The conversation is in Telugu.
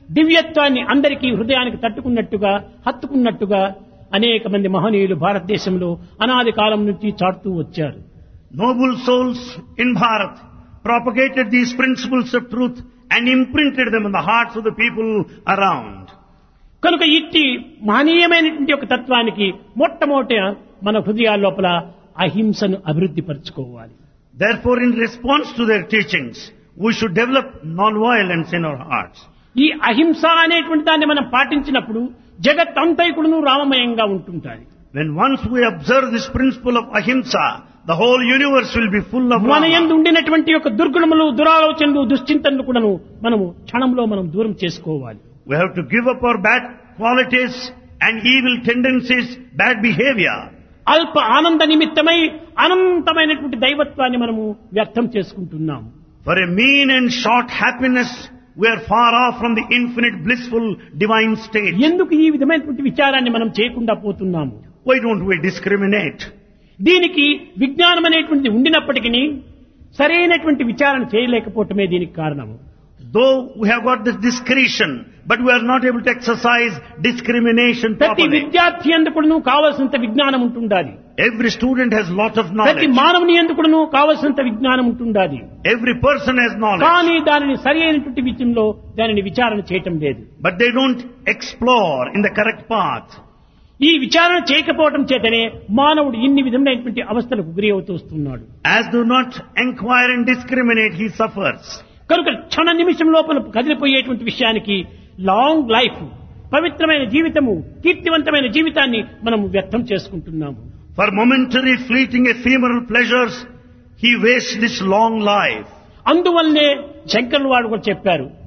దివ్యత్వాన్ని అందరికీ హృదయానికి తట్టుకున్నట్టుగా హత్తుకున్నట్టుగా అనేక మంది మహనీయులు భారతదేశంలో అనాది కాలం నుంచి చాటుతూ వచ్చారు Noble souls in Bharat propagated these principles of truth and imprinted them in the hearts of the people around. కనుక ఇట్టి మహనీయమైనటువంటి ఒక తత్వానికి మొట్టమొదట మన హృదయాల లోపల అహింసను అభివృద్ధి పరచుకోవాలి Therefore, in response to their teachings, we should develop non-violence in our hearts. ఈ అహింస అనేటువంటి దాన్ని మనం పాటించినప్పుడు జగత్ అంతైకుడును రామమయంగా ఉంటుంటాయి When once we observe this principle of ahimsa, the whole universe will be full of మన యందు Rama. ఉండినటువంటి యొక్క దుర్గుణములు దురాలోచనలు దుశ్చింతనలు కూడాను మనము క్షణంలో మనం దూరం చేసుకోవాలి We have to give up our bad qualities and evil tendencies, bad behavior. అల్ప ఆనంద నిమిత్తమై అనంతమైనటువంటి దైవత్వాన్ని మనము వ్యక్తం చేసుకుంటున్నాము For a mean and short happiness, we are far off from the infinite blissful divine state. ఎందుకు ఈ విధమైనటువంటి విచారాన్ని మనం చేయకుండా పోతున్నాము Why don't we discriminate? దీనికి విజ్ఞానం అనేటువంటిది ఉండినప్పటికీ సరైనటువంటి విచారణ చేయలేకపోవటమే దీనికి కారణము Though we have got this discretion, but we are not able to exercise discrimination ప్రతి properly. విద్యార్థి ఎందుకును కావలసినంత విజ్ఞానం ఉంటుండాలి Every student has lot of ప్రతి knowledge. మానవుని ఎందుకును కావలసినంత విజ్ఞానం ఉంటుండాలి Every person has knowledge. కానీ దానిని సరి అయినటువంటి విషయంలో దానిని విచారణ చేయటం లేదు But they don't explore in the correct path. ఈ విచారణ చేయకపోవటం చేతనే మానవుడు ఇన్ని విధమైనటువంటి అవస్థలకు గురి అవుతూ వస్తున్నాడు As do not inquire and discriminate, he suffers. కనుక క్షణ నిమిషం లోపల కదిలిపోయేటువంటి విషయానికి లాంగ్ లైఫ్ పవిత్రమైన జీవితము కీర్తివంతమైన జీవితాన్ని మనం వ్యక్తం చేసుకుంటున్నాము For momentary fleeting ephemeral pleasures, he wastes this long life. అందువల్లనే శంకరులు వాడు కూడా చెప్పారు